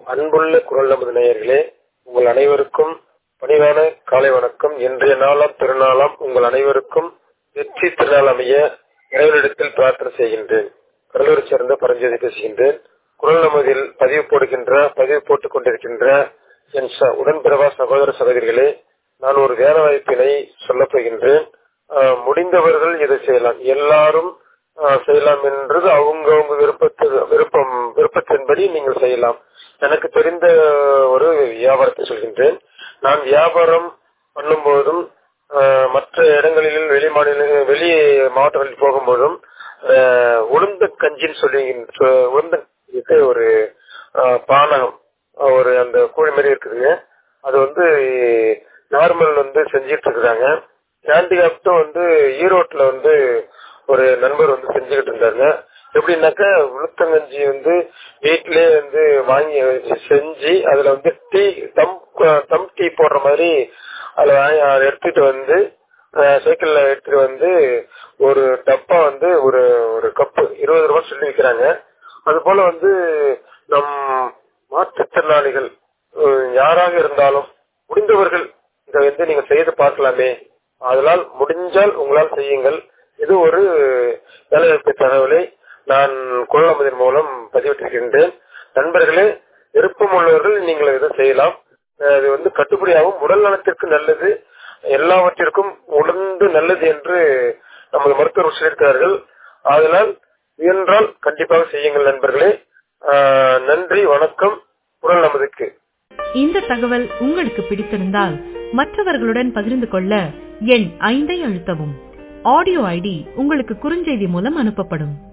அன்புள்ள குரல் நமது நேயர்களே உங்கள் அனைவருக்கும் பணிவான காலை வணக்கம் இன்றைய நாளாம் திருநாளாம் உங்கள் அனைவருக்கும் வெற்றி திருநாள் அமைய இறைவனிடத்தில் பிரார்த்தனை செய்கின்றேன் கடலூரை சேர்ந்த பரஞ்சோதி பேசுகின்றேன் குரல் நமதில் பதிவு போடுகின்ற பதிவு போட்டுக் கொண்டிருக்கின்ற என் ச- உடன்பிறவா சகோதர சகோதரிகளே நான் ஒரு வேலை வாய்ப்பினை சொல்லப் போகின்றேன் ஆஹ், முடிந்தவர்கள் இதை செய்யலாம் எல்லாரும் ஆஹ், செய்யலாம் என்றது அவங்கவங்க விருப்பத்து விருப்பம் விருப்பத்தின்படி நீங்கள் செய்யலாம் எனக்கு தெரிந்த ஒரு வியாபாரத்தை சொல்கின்றேன் நான் வியாபாரம் பண்ணும்போதும் ஆஹ், மற்ற இடங்களில் வெளி மாநில வெளி மாவட்டங்களில் போகும்போதும் ஆஹ், உளுந்த கஞ்சின்னு சொல்லி உளுந்த கஞ்சிக்கு ஒரு ஆஹ், பானகம் ஒரு அந்த கூழ் மாதிரி இருக்குதுங்க அது வந்து நார்மல் வந்து செஞ்சிட்டு இருக்கிறாங்க ஹேண்டிகாப்டும் வந்து ஈரோட்ல வந்து ஒரு நண்பர் வந்து செஞ்சுக்கிட்டு இருந்தாங்க எப்படின்னாக்கா உளுத்தங்கஞ்சி வந்து வீட்டிலே வந்து வாங்கி வச்சு செஞ்சு அதுல வந்து டீ தம் தம் டீ போடுற மாதிரி அதுல வாங்கி அதை எடுத்துட்டு வந்து அஹ், சைக்கிள்ல எடுத்துட்டு வந்து ஒரு டப்பா வந்து ஒரு ஒரு கப்பு இருபது ரூபாய் சொல்லி விற்கிறாங்க அது போல வந்து நம் மாற்றுத்திறனாளிகள் அஹ், யாராக இருந்தாலும் முடிந்தவர்கள் இதை வந்து நீங்க செய்து பார்க்கலாமே அதனால் முடிஞ்சால் உங்களால் செய்யுங்கள் இது ஒரு வேலைவாய்ப்பு தகவலை நான் குரலமதின் மூலம் பதிவிட்டிருக்கின்றேன் நண்பர்களே விருப்பம் உள்ளவர்கள் நீங்கள் இதை செய்யலாம் அஹ், இது வந்து கட்டுப்படியாகும் உடல் நலத்திற்கு நல்லது எல்லாவற்றிற்கும் உணர்ந்து நல்லது என்று நமது மருத்துவர் சொல்லியிருக்கிறார்கள் அதனால் முயன்றால் கண்டிப்பாக செய்யுங்கள் நண்பர்களே ஆஹ், நன்றி வணக்கம் குரல் நமதுக்கு இந்த தகவல் உங்களுக்கு பிடித்திருந்தால் மற்றவர்களுடன் பகிர்ந்து கொள்ள எண் ஐந்தை அழுத்தவும் ஆடியோ ஐடி உங்களுக்கு குறுஞ்செய்தி மூலம் அனுப்பப்படும்